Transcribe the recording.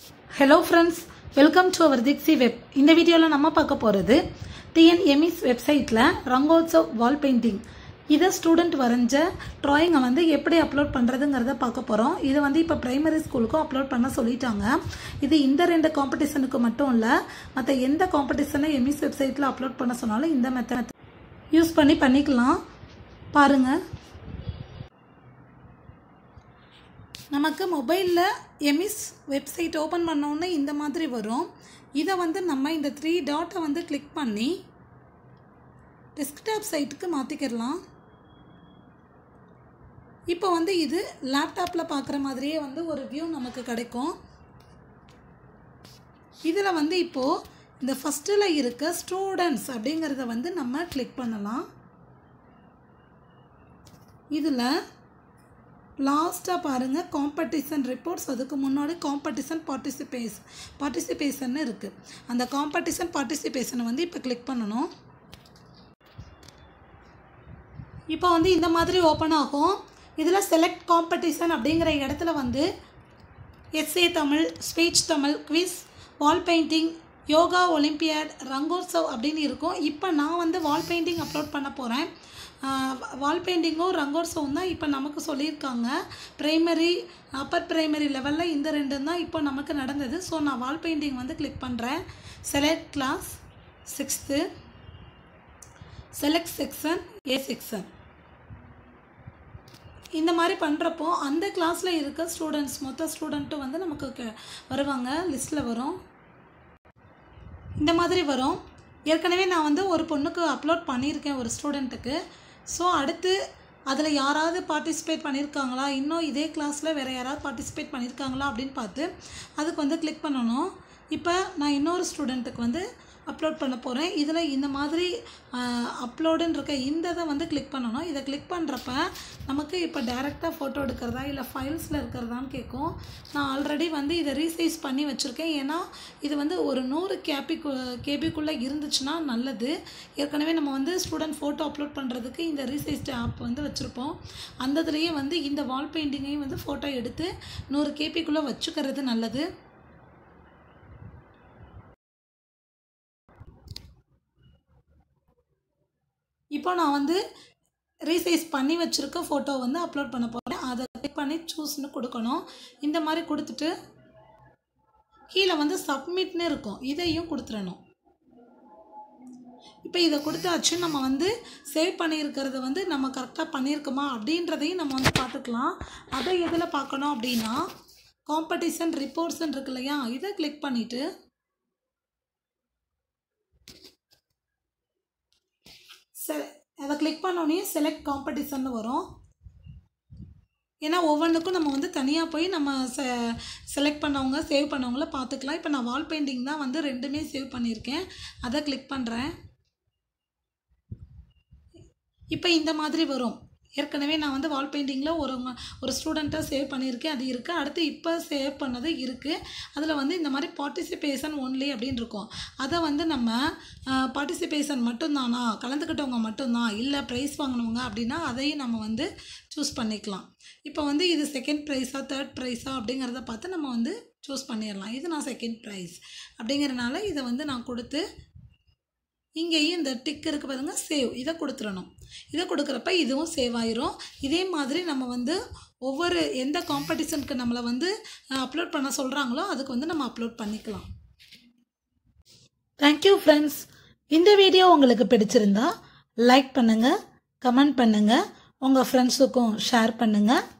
hello friends welcome to our tixy web இந்த வீடியோவில் நம்ம பார்க்க போகிறது டிஎன்எம்இஸ் வெப்சைட்டில் ரங்கோத்சவ் வால் பெயிண்டிங் இதை ஸ்டூடெண்ட் வரைஞ்ச ட்ராயிங்கை வந்து எப்படி அப்லோட் பண்ணுறதுங்கிறத பார்க்க போகிறோம் இது வந்து இப்போ பிரைமரி ஸ்கூலுக்கும் அப்லோட் பண்ண சொல்லிட்டாங்க இது இந்த ரெண்டு காம்படிஷனுக்கு மட்டும் இல்லை மற்ற எந்த காம்படிஷனை எம்இஸ் வெப்சைட்டில் அப்லோட் பண்ண சொன்னாலும் இந்த மெத்தட் யூஸ் பண்ணி பண்ணிக்கலாம் பாருங்கள் நமக்கு மொபைலில் எமிஸ் வெப்சைட் ஓப்பன் பண்ணோன்னே இந்த மாதிரி வரும் இதை வந்து நம்ம இந்த த்ரீ டாட்டை வந்து கிளிக் பண்ணி டெஸ்க்டாப் சைட்டுக்கு மாற்றிக்கிடலாம் இப்போ வந்து இது லேப்டாப்பில் பார்க்குற மாதிரியே வந்து ஒரு வியூ நமக்கு கிடைக்கும் இதில் வந்து இப்போது இந்த ஃபஸ்ட்டில் இருக்க ஸ்டூடெண்ட்ஸ் அப்படிங்கிறத வந்து நம்ம கிளிக் பண்ணலாம் இதில் லாஸ்ட்டாக பாருங்கள் காம்படிஷன் ரிப்போர்ட்ஸ் அதுக்கு முன்னாடி காம்படிஷன் பார்ட்டிசிபேஸ் பார்ட்டிசிபேஷன் இருக்குது அந்த காம்படிஷன் பார்ட்டிசிபேஷனை வந்து இப்போ கிளிக் பண்ணணும் இப்போ வந்து இந்த மாதிரி ஓப்பன் ஆகும் இதில் செலக்ட் காம்படிஷன் அப்படிங்கிற இடத்துல வந்து essay Tamil speech Tamil quiz wall painting yoga olympiad Rangotsav அப்படின்னு இருக்கும் இப்போ நான் வந்து வால் பெயிண்டிங் அப்லோட் பண்ண போகிறேன் வால் பெயிண்டிங்கும் ரங்கோத்சவம் தான் இப்போ நமக்கு சொல்லியிருக்காங்க ப்ரைமரி அப்பர் ப்ரைமரி லெவலில் இந்த ரெண்டும் தான் இப்போ நமக்கு நடந்தது ஸோ நான் வால் பெயிண்டிங் வந்து கிளிக் பண்ணுறேன் select class sixth select section A section இந்த மாதிரி பண்ணுறப்போ அந்த கிளாஸில் இருக்க ஸ்டூடெண்ட்ஸ் மொத்த ஸ்டூடெண்ட்டும் வந்து நமக்கு வருவாங்க லிஸ்ட்டில் வரும் இந்த மாதிரி வரும் ஏற்கனவே நான் வந்து ஒரு பொண்ணுக்கு அப்லோட் பண்ணியிருக்கேன் ஒரு ஸ்டூடெண்ட்டுக்கு ஸோ அடுத்து அதில் யாராவது பார்ட்டிசிபேட் பண்ணியிருக்காங்களா இன்னும் இதே கிளாஸில் வேறு யாராவது பார்ட்டிசிபேட் பண்ணியிருக்காங்களா அப்படின்னு பார்த்து அதுக்கு வந்து கிளிக் பண்ணணும் இப்போ நான் இன்னொரு ஸ்டூடெண்ட்டுக்கு வந்து அப்லோட் பண்ண போகிறேன் இதில் இந்த மாதிரி அப்லோடுன்னு இருக்க இந்த இதை வந்து கிளிக் பண்ணணும் இதை கிளிக் பண்ணுறப்ப நமக்கு இப்போ டேரெக்டாக ஃபோட்டோ எடுக்கிறதா இல்லை ஃபைல்ஸில் இருக்கிறதான்னு கேட்கும் நான் ஆல்ரெடி வந்து இதை ரீசைஸ் பண்ணி வச்சுருக்கேன் ஏன்னா இது வந்து ஒரு நூறு கேபி கேபிக்குள்ளே இருந்துச்சுன்னா நல்லது ஏற்கனவே நம்ம வந்து ஸ்டூடெண்ட் ஃபோட்டோ அப்லோட் பண்ணுறதுக்கு இந்த ரீசைஸ்டு ஆப் வந்து வச்சுருப்போம் அந்த இதுலேயே வந்து இந்த வால் பெயிண்டிங்கையும் வந்து ஃபோட்டோ எடுத்து நூறு கேபிக்குள்ளே வச்சுக்கிறது நல்லது இப்போ நான் வந்து ரீசைஸ் பண்ணி வச்சுருக்க ஃபோட்டோ வந்து அப்லோட் பண்ண போகிறேன் அதை கிளிக் பண்ணி சூஸ்னு கொடுக்கணும் இந்த மாதிரி கொடுத்துட்டு கீழே வந்து சப்மிட்னு இருக்கும் இதையும் கொடுத்துடணும் இப்போ இதை கொடுத்தாச்சு நம்ம வந்து சேவ் பண்ணியிருக்கிறத வந்து நம்ம கரெக்டாக பண்ணியிருக்கோமா அப்படின்றதையும் நம்ம வந்து பார்த்துக்கலாம் அதை எதில் பார்க்கணும் அப்படின்னா காம்படிஷன் ரிப்போர்ட்ஸ்ன்னு இருக்கு இல்லையா இதை கிளிக் பண்ணிவிட்டு செ அதை கிளிக் பண்ணோடனே செலக்ட் காம்படிஷன் வரும் ஏன்னா ஒவ்வொன்றுக்கும் நம்ம வந்து தனியாக போய் நம்ம செ செலக்ட் பண்ணவங்க சேவ் பண்ணவங்கள பார்த்துக்கலாம் இப்போ நான் வால் பெயிண்டிங் தான் வந்து ரெண்டுமே சேவ் பண்ணியிருக்கேன் அதை கிளிக் பண்ணுறேன் இப்போ இந்த மாதிரி வரும் ஏற்கனவே நான் வந்து வால் பெயிண்டிங்கில் ஒரு ஒரு ஸ்டூடெண்ட்டை சேவ் பண்ணியிருக்கேன் அது இருக்குது அடுத்து இப்போ சேவ் பண்ணது இருக்குது அதில் வந்து இந்த மாதிரி பார்ட்டிசிபேஷன் ஒன்லி அப்படின்னு இருக்கும் அதை வந்து நம்ம பார்ட்டிசிபேஷன் மட்டும்தானா கலந்துக்கிட்டவங்க மட்டும்தான் இல்லை ப்ரைஸ் வாங்கினவங்க அப்படின்னா அதையும் நம்ம வந்து சூஸ் பண்ணிக்கலாம் இப்போ வந்து இது செகண்ட் ப்ரைஸா தேர்ட் ப்ரைஸா அப்படிங்கிறத பார்த்து நம்ம வந்து சூஸ் பண்ணிடலாம் இது நான் செகண்ட் ப்ரைஸ் அப்படிங்கிறனால இதை வந்து நான் கொடுத்து இங்கேயும் இந்த டிக் இருக்குது பாருங்க சேவ் இதை கொடுத்துடணும் இதை கொடுக்குறப்ப இதுவும் சேவ் ஆயிரும் இதே மாதிரி நம்ம வந்து ஒவ்வொரு எந்த காம்படிஷனுக்கு நம்மளை வந்து அப்லோட் பண்ண சொல்கிறாங்களோ அதுக்கு வந்து நம்ம அப்லோட் பண்ணிக்கலாம் தேங்க்யூ ஃப்ரெண்ட்ஸ் இந்த வீடியோ உங்களுக்கு பிடிச்சிருந்தா லைக் பண்ணுங்கள் கமெண்ட் பண்ணுங்கள் உங்கள் ஃப்ரெண்ட்ஸுக்கும் ஷேர் பண்ணுங்கள்